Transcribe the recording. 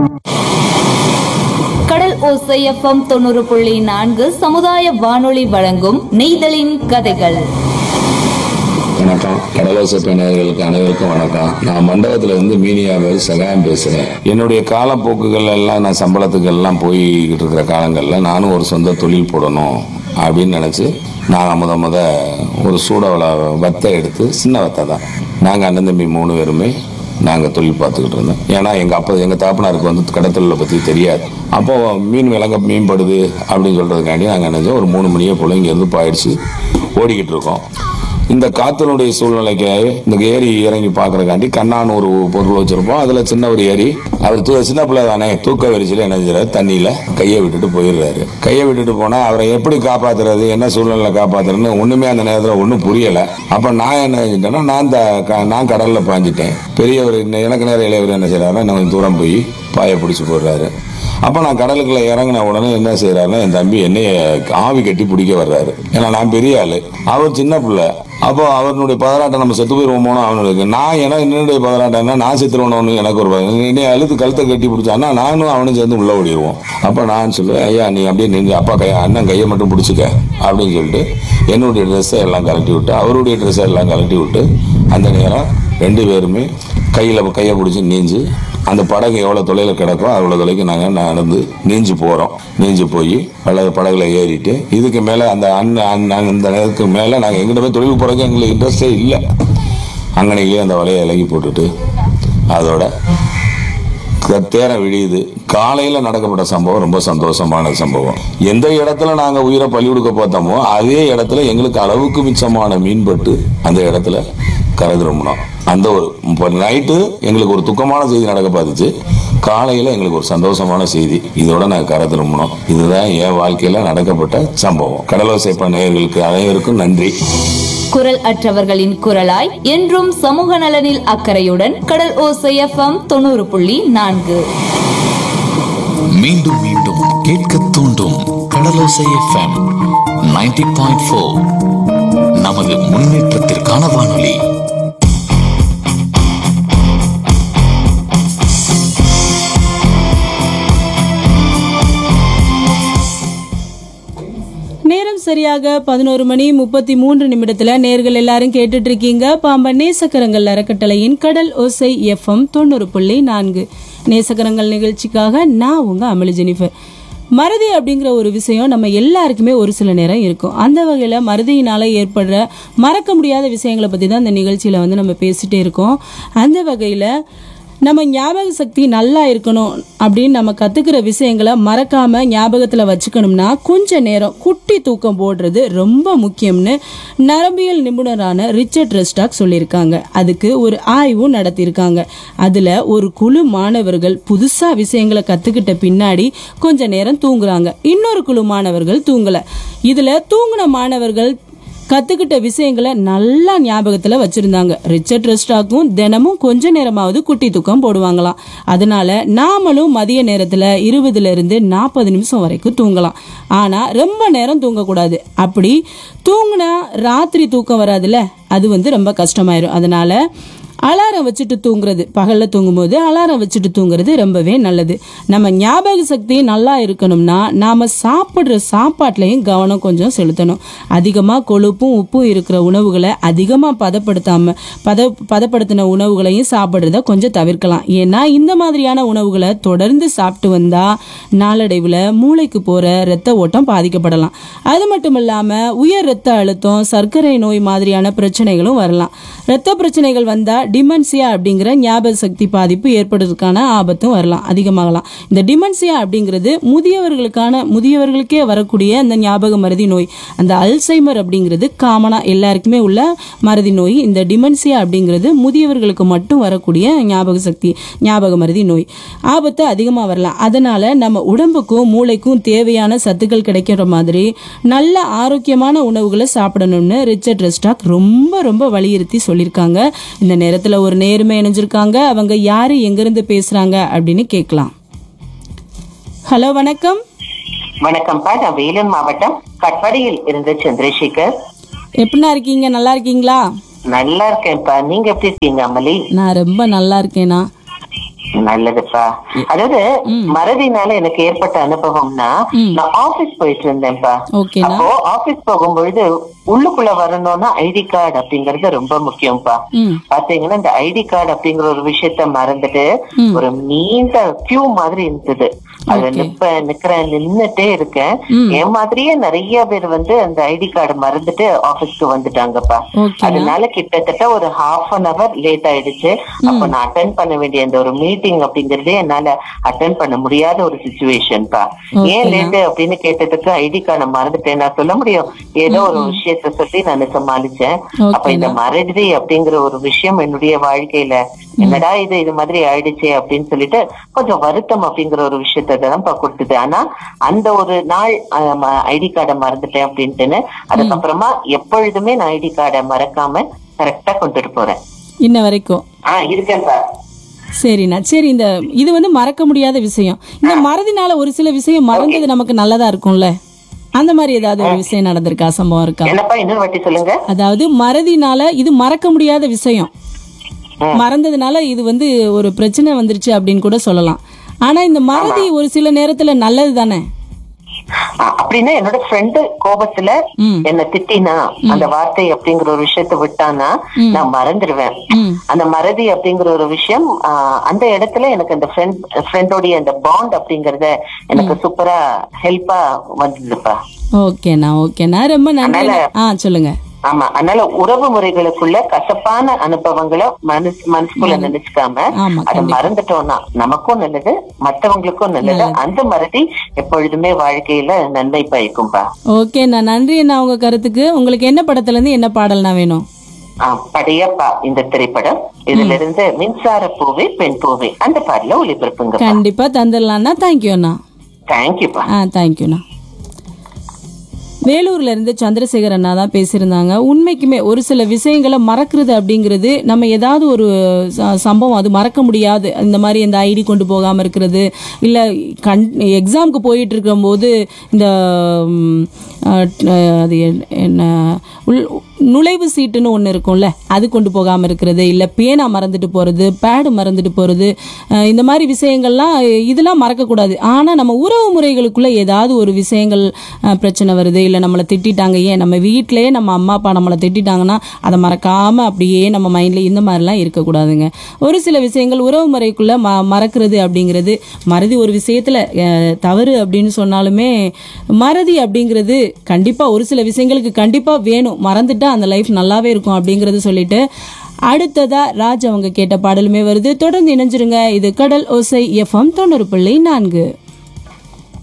கடல் ஓசையப்பம் தொண்ணூறு புள்ளி நான்கு சமுதாய வானொலி வழங்கும் நெய்தலின் கதைகள் வணக்கம் கடலோசை நேயர்களுக்கு அனைவருக்கும் வணக்கம் நான் மண்டபத்துல இருந்து மீனியாவில் சகாயம் பேசுறேன் என்னுடைய காலப்போக்குகள் எல்லாம் நான் சம்பளத்துக்கு எல்லாம் போய்கிட்டு இருக்கிற காலங்களில் நானும் ஒரு சொந்த தொழில் போடணும் அப்படின்னு நினைச்சு நான் முத முத ஒரு சூடவள வத்தை எடுத்து சின்ன வத்தை தான் நாங்கள் அண்ணன் தம்பி மூணு பேருமே நாங்கள் தொழில் பார்த்துக்கிட்டு இருந்தோம் ஏன்னா எங்கள் அப்பா எங்கள் தாப்பனாருக்கு வந்து கடத்தொழிலை பற்றி தெரியாது அப்போ மீன் விலங்க மீன்படுது அப்படின்னு சொல்கிறதுக்காண்டி நாங்கள் நினைச்சோம் ஒரு மூணு மணியே போல இங்கேருந்து பாயிடுச்சு ஓடிக்கிட்டு இருக்கோம் இந்த காத்தனுடைய சூழ்நிலைக்கு இந்த ஏரி இறங்கி பார்க்கறக்காண்டி கண்ணான்னு ஒரு பொருள் வச்சிருப்போம் அதுல சின்ன ஒரு ஏரி அவர் தூ சின்ன பிள்ளை தானே தூக்க வரிசையில் என்ன செய்யறாரு தண்ணியில கையை விட்டுட்டு போயிடுறாரு கையை விட்டுட்டு போனா அவரை எப்படி காப்பாத்துறது என்ன சூழ்நிலை காப்பாத்துறதுன்னு ஒண்ணுமே அந்த நேரத்தில் ஒன்றும் புரியல அப்ப நான் என்ன செஞ்சிட்டேன்னா நான் த- க- நான் கடல்ல பாஞ்சிட்டேன் பெரியவர் இன்னும் எனக்கு நேரம் இளையவர் என்ன செய்யறாருன்னா இன்னும் கொஞ்சம் தூரம் போய் பாயை பிடிச்சி போடுறாரு அப்போ நான் கடலுக்குள்ள இறங்கின உடனே என்ன செய்யறாருன்னா என் தம்பி என்னைய ஆவி கட்டி பிடிக்க வர்றாரு ஏன்னா நான் பெரிய ஆளு அவர் சின்ன பிள்ளை அப்போ அவனுடைய பதராட்டம் நம்ம செத்து போயிருவோமோனோ அவனுக்கு நான் ஏன்னா என்னுடைய பதராட்டம் என்ன நான் செத்துருவணும்னு எனக்கு ஒரு பயம். என்னை அழுத்து கழுத்தை கட்டி பிடிச்சான்னா நானும் அவனும் சேர்ந்து உள்ள ஓடிடுவோம் அப்போ நான் சொல்லுவேன் ஐயா நீ அப்படியே நின்று அப்பா கையை அண்ணன் கையை மட்டும் பிடிச்சிக்க அப்படின்னு சொல்லிட்டு என்னுடைய ட்ரெஸ்ஸை எல்லாம் கலட்டி விட்டு அவருடைய ட்ரெஸ்ஸை எல்லாம் கலட்டி விட்டு அந்த நேரம் ரெண்டு பேருமே கையில் கையை பிடிச்சி நீஞ்சு அந்த படகு எவ்வளோ தொலைவில் கிடக்கோ அவ்வளோ தொலைக்கு நாங்கள் நடந்து நீஞ்சு போகிறோம் நீஞ்சு போய் படகு படகுல ஏறிட்டு இதுக்கு மேலே அந்த அண்ணன் அண்ணன் இந்த நேரத்துக்கு மேலே நாங்கள் எங்கிட்ட போய் தொழில் போகிறதுக்கு எங்களுக்கு இன்ட்ரெஸ்டே இல்லை அங்கனையிலேயே அந்த வலையை இலகி போட்டுட்டு அதோட தேரம் விடியுது காலையில நடக்கப்பட்ட சம்பவம் ரொம்ப சந்தோஷமான சம்பவம் எந்த இடத்துல நாங்க உயிரை பலி கொடுக்க பார்த்தோமோ அதே இடத்துல எங்களுக்கு அளவுக்கு மிச்சமான மீன்பட்டு அந்த இடத்துல கரை திரும்பினோம் அந்த ஒரு இப்போ நைட்டு எங்களுக்கு ஒரு துக்கமான செய்தி நடக்க பார்த்துச்சு காலையில எங்களுக்கு ஒரு சந்தோஷமான செய்தி இதோட நாங்கள் கரை திரும்பினோம் இதுதான் என் வாழ்க்கையில நடக்கப்பட்ட சம்பவம் கடலோசைப்பா நேயர்களுக்கு அனைவருக்கும் நன்றி குரல் அற்றவர்களின் குரலாய் என்றும் சமூக நலனில் அக்கறையுடன் கடல் ஓசையப்பம் தொண்ணூறு புள்ளி நான்கு மீண்டும் மீண்டும் கேட்க தூண்டும் கடலோசை எஃப்எம் 90.4 பாயிண்ட் ஃபோர் நமது முன்னேற்றத்திற்கான வானொலி நேரம் சரியாக பதினோரு மணி முப்பத்தி மூன்று நிமிடத்துல நேர்கள் எல்லாரும் கேட்டுட்டு இருக்கீங்க பாம்பன் நேசக்கரங்கள் அறக்கட்டளையின் கடல் ஓசை எஃப்எம் தொண்ணூறு புள்ளி நான்கு நேசக்கரங்கள் நிகழ்ச்சிக்காக நான் உங்க அமளி ஜெனிஃபர் மறதி அப்படிங்கிற ஒரு விஷயம் நம்ம எல்லாருக்குமே ஒரு சில நேரம் இருக்கும் அந்த வகையில மறதியினால ஏற்படுற மறக்க முடியாத விஷயங்களை பத்தி தான் இந்த நிகழ்ச்சியில வந்து நம்ம பேசிட்டே இருக்கோம் அந்த வகையில நம்ம ஞாபக சக்தி நல்லா இருக்கணும் அப்படின்னு நம்ம கத்துக்கிற விஷயங்களை மறக்காம ஞாபகத்துல வச்சுக்கணும்னா கொஞ்ச நேரம் குட்டி தூக்கம் போடுறது ரொம்ப முக்கியம்னு நரம்பியல் நிபுணரான ரிச்சர்ட் ரெஸ்டாக் சொல்லியிருக்காங்க அதுக்கு ஒரு ஆய்வும் நடத்தியிருக்காங்க அதுல ஒரு குழு மாணவர்கள் புதுசா விஷயங்களை கத்துக்கிட்ட பின்னாடி கொஞ்ச நேரம் தூங்குறாங்க இன்னொரு குழு மாணவர்கள் தூங்கல இதுல தூங்குன மாணவர்கள் கத்துக்கிட்ட விஷயங்களை நல்லா ஞாபகத்துல வச்சிருந்தாங்க ரிச்சர்ட் ரெஸ்டாக்கும் தினமும் கொஞ்ச நேரமாவது குட்டி தூக்கம் போடுவாங்களாம் அதனால நாமளும் மதிய நேரத்துல இருபதுல இருந்து நாற்பது நிமிஷம் வரைக்கும் தூங்கலாம் ஆனா ரொம்ப நேரம் தூங்கக்கூடாது அப்படி தூங்குனா ராத்திரி தூக்கம் வராதுல்ல அது வந்து ரொம்ப கஷ்டமாயிரும் அதனால அலாரம் வச்சுட்டு தூங்குறது பகல்ல தூங்கும்போது அலாரம் வச்சுட்டு தூங்குறது ரொம்பவே நல்லது நம்ம ஞாபக சக்தி நல்லா இருக்கணும்னா நாம சாப்பிடுற சாப்பாட்டுலயும் கவனம் கொஞ்சம் செலுத்தணும் அதிகமா கொழுப்பும் உப்பும் இருக்கிற உணவுகளை அதிகமா பதப்படுத்தாம பத பதப்படுத்தின உணவுகளையும் சாப்பிடுறத கொஞ்சம் தவிர்க்கலாம் ஏன்னா இந்த மாதிரியான உணவுகளை தொடர்ந்து சாப்பிட்டு வந்தா நாளடைவுல மூளைக்கு போற ரத்த ஓட்டம் பாதிக்கப்படலாம் அது மட்டும் இல்லாம உயர் ரத்த அழுத்தம் சர்க்கரை நோய் மாதிரியான பிரச்சனைகளும் வரலாம் ரத்த பிரச்சனைகள் வந்தா டிமென்சியா அப்படிங்கிற ஞாபக சக்தி பாதிப்பு ஏற்படுறதுக்கான ஆபத்தும் வரலாம் அதிகமாகலாம் இந்த டிமென்சியா அப்படிங்கிறது முதியவர்களுக்கான முதியவர்களுக்கே வரக்கூடிய அந்த ஞாபக மறதி நோய் அந்த அல்சைமர் அப்படிங்கிறது காமனா எல்லாருக்குமே உள்ள மறதி நோய் இந்த டிமென்சியா அப்படிங்கிறது முதியவர்களுக்கு மட்டும் வரக்கூடிய ஞாபக சக்தி ஞாபக மறதி நோய் ஆபத்து அதிகமாக வரலாம் அதனால நம்ம உடம்புக்கும் மூளைக்கும் தேவையான சத்துக்கள் கிடைக்கிற மாதிரி நல்ல ஆரோக்கியமான உணவுகளை சாப்பிடணும்னு ரிச்சர்ட் ரெஸ்டாக் ரொம்ப ரொம்ப வலியுறுத்தி சொல்லியிருக்காங்க இந்த நேரத்தில் ஒரு நேர்மை இணைஞ்சிருக்காங்க அவங்க யாரு எங்கிருந்து பேசுறாங்க அப்படின்னு கேட்கலாம் ஹலோ வணக்கம் வணக்கம்ப்பா நான் வேலூர் மாவட்டம் கட்பாடியில் இருந்து சந்திரசேகர் எப்படிண்ணா இருக்கீங்க நல்லா இருக்கீங்களா நல்லா இருக்கேன்ப்பா நீங்க எப்படி இருக்கீங்க அமலி நான் ரொம்ப நல்லா இருக்கேனா நல்லதுப்பா அதாவது மறதினால எனக்கு ஏற்பட்ட அனுபவம்னா நான் ஆபீஸ் போயிட்டு இருந்தேன்ப்பா ஓகேண்ணா. அப்போ ஆபீஸ் போகும்பொழுது உள்ளுக்குள்ள வரணும்னா ஐடி கார்டு அப்படிங்கறது ரொம்ப முக்கியம்ப்பா ம் பாத்தீங்கன்னா இந்த ஐடி கார்டு அப்படிங்கிற ஒரு விஷயத்த மறந்துட்டு ஒரு நீண்ட கியூ மாதிரி இருந்தது அது Okay. நிப்ப நிக்கிறேன் நின்னுட்டே இருக்கேன் ம். என் மாதிரியே நிறைய பேர் வந்து அந்த ஐடி கார்டு மறந்துட்டு ஆபீஸ்க்கு வந்துட்டாங்கப்பா ஓகேண்ணா. அதனால கிட்டத்தட்ட ஒரு ஹாஃப் அன் அவர் லேட் ஆயிடுச்சு அப்ப நான் அட்டன் பண்ண வேண்டிய அந்த ஒரு மீட்டிங் அப்படிங்கறதே என்னால அட்டன் பண்ண முடியாத ஒரு சுச்சுவேஷன்ப்பா ஏன் ஓகேண்ணா. லேட் அப்படின்னு கேட்டதுக்கு ஐடி கார்டை மறந்துட்டேன் நான் சொல்ல முடியும் ஏதோ ஒரு விஷயத்த சொல்லி நான் சமாளிச்சேன் அப்ப இந்த ஓகேண்ணா. மறதி அப்படிங்கிற ஒரு விஷயம் என்னுடைய வாழ்க்கையில என்னடா இது இது மாதிரி ஆயிடுச்சே அப்படின்னு சொல்லிட்டு கொஞ்சம் வருத்தம் அப்படிங்கிற ஒரு விஷயத்தை தான் கொடுத்தது ஆனா அந்த ஒரு நாள் ஐடி கார்டை மறந்துட்டேன் அப்படின்ட்டுன்னு அதுக்கப்புறமா எப்பொழுதுமே நான் ஐடி கார்டை மறக்காம கரெக்டா கொண்டுட்டு போறேன் இன்ன வரைக்கும் ஆஹ் இருக்கேன் சார் சரிண்ணா சரி இந்த இது வந்து மறக்க முடியாத விஷயம் இந்த மறதினால ஒரு சில விஷயம் மறந்தது நமக்கு நல்லதா இருக்கும்ல அந்த மாதிரி ஏதாவது ஒரு விஷயம் நடந்திருக்கா சம்பவம் இருக்கா என்னப்பா இன்னொரு வாட்டி சொல்லுங்க அதாவது மறதினால இது மறக்க முடியாத விஷயம் மறந்ததுனால இது வந்து ஒரு பிரச்சனை வந்துருச்சு அப்படின்னு கூட சொல்லலாம் ஆனா இந்த மறதி ஒரு சில நேரத்துல நல்லது தானே ஆஹ் அப்படின்னா என்னோட ஃப்ரெண்டு கோபத்துல ம். என்ன திட்டினா அந்த வார்த்தை அப்படிங்கிற ஒரு விஷயத்த விட்டானா நான் மறந்துடுவேன் ம் அந்த மறதி அப்படிங்கிற ஒரு விஷயம் ஆஹ் அந்த இடத்துல எனக்கு அந்த ஃப்ரெண்ட் ஃப்ரெண்டோடைய அந்த பாண்ட் அப்படிங்கறத எனக்கு சூப்பரா ஹெல்ப்பா வந்ததுப்பா ஓகேண்ணா ஓகேண்ணா ரொம்ப நன்றி அதனால- ஆ சொல்லுங்க ஆமா அதனால உறவு முறைகளுக்குள்ள கசப்பான அனுபவங்களை மனசு மனசுக்குள்ள நினைச்சுக்காம ஆமா, அதை கண்டிப்பா. மறந்துட்டோம்னா நமக்கும் நல்லது மத்தவங்களுக்கும் நல்லது அந்த மறதி எப்பொழுதுமே வாழ்க்கையில நன்மை பயக்கும்பா ஓகேண்ணா நன்றி அண்ணா உங்க கருத்துக்கு உங்களுக்கு என்ன படத்துல இருந்து என்ன பாடல்னா வேணும் ஆஹ் படையப்பா இந்த திரைப்படம் இதுல இருந்து மின்சார பூவே பெண் பூவே அந்த பாடல ஒளிபரப்புங்க கண்டிப்பா தந்துடலாம்ண்ணா தேங்க்யூ அண்ணா தேங்க்யூப்பா ஆ தேங்க்யூண்ணா வேலூர்ல இருந்து சந்திரசேகர் அண்ணா தான் பேசியிருந்தாங்க உண்மைக்குமே ஒரு சில விஷயங்களை மறக்கிறது அப்படிங்கிறது நம்ம ஏதாவது ஒரு ச- சம்பவம் அது மறக்க முடியாது இந்த மாதிரி இந்த ஐடி கொண்டு போகாம இருக்கிறது இல்ல கண் எக்ஸாமுக்கு போயிட்டு இருக்கும்போது இந்த ம், அஹ், அது என்ன- என்ன உள் நுழைவு சீட்டுன்னு ஒன்று இருக்கும்ல அது கொண்டு போகாமல் இருக்கிறது இல்லை பேனா மறந்துட்டு போகிறது பேடு மறந்துட்டு போகிறது இந்த மாதிரி விஷயங்கள்லாம் இதெல்லாம் மறக்கக்கூடாது ஆனால் நம்ம உறவு முறைகளுக்குள்ள ஏதாவது ஒரு விஷயங்கள் அஹ், பிரச்சனை வருது இல்லை நம்மளை திட்டிட்டாங்க ஏன் நம்ம வீட்டிலேயே நம்ம அம்மா அப்பா நம்மளை திட்டிட்டாங்கன்னா அதை மறக்காமல் அப்படியே நம்ம மைண்டில் இந்த மாதிரிலாம் இருக்கக்கூடாதுங்க ஒரு சில விஷயங்கள் உறவு முறைக்குள்ளே ம மறக்கிறது அப்படிங்கிறது மறதி ஒரு விஷயத்தில் தவறு அப்படின்னு சொன்னாலுமே மறதி அப்படிங்கிறது கண்டிப்பாக ஒரு சில விஷயங்களுக்கு கண்டிப்பாக வேணும் மறந்துட்டா அந்த லைஃப் நல்லாவே இருக்கும் அப்படிங்கறது சொல்லிட்டு அடுத்ததா ராஜ் அவங்க கேட்ட பாடலுமே வருது தொடர்ந்து இணைஞ்சிருங்க இது கடல் ஓசை எஃப்எம் தொண்ணூறு புள்ளி நான்கு